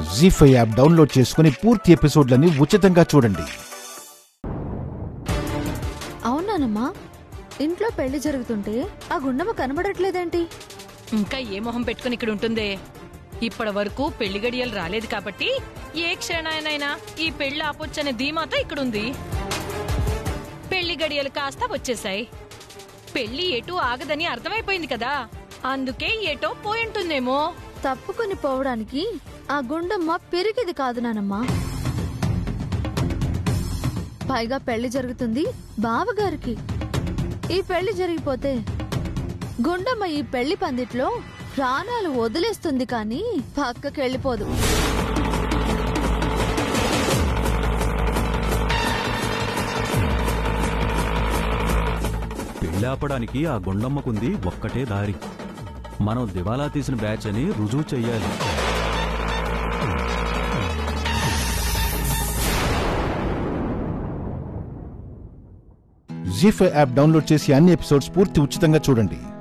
G five app download చేసుకుని పూర్తి ఎపిసోడ్లని ఉచితంగా చూడండి అవునానమ్మా ఇంట్లో పెళ్లి జరుగుతుంటే ఆ గుండమ్మ కనబడట్లేదేంటి ఇంకా ఏ మొహం పెట్టుకుని ఇక్కడ ఉంటుందే ఇప్పటి వరకు పెళ్లి గడియలు రాలేదు కాబట్టి ఏ క్షణానైనా ఈ పెళ్లి ఆపొచ్చనే ధీమాతో ఇక్కడుంది పెళ్లి గడియలు కాస్త వచ్చేసాయి పెళ్లి ఎటు ఆగదని అర్థమైపోయింది కదా అందుకే ఎటో పోయింటుందేమో తప్పుకొని పోవడానికి ఆ గుండమ్మ పెరిగిది కాదు నానమ్మా పైగా పెళ్లి జరుగుతుంది బావగారికి ఈ పెళ్లి జరిగిపోతే గుండమ్మ ఈ పెళ్లి పందిట్లో ప్రాణాలు వదిలేస్తుంది కానీ పక్కకి వెళ్ళిపోదు పెళ్ళాపడానికి ఆ గుండమ్మకుంది ఒక్కటే దారి మనం దివాలా తీసిన బ్యాచ్ అని రుజువు చెయ్యాలి జీ ఫైవ్ యాప్ డౌన్లోడ్ చేసి అన్ని ఎపిసోడ్స్ పూర్తి ఉచితంగా చూడండి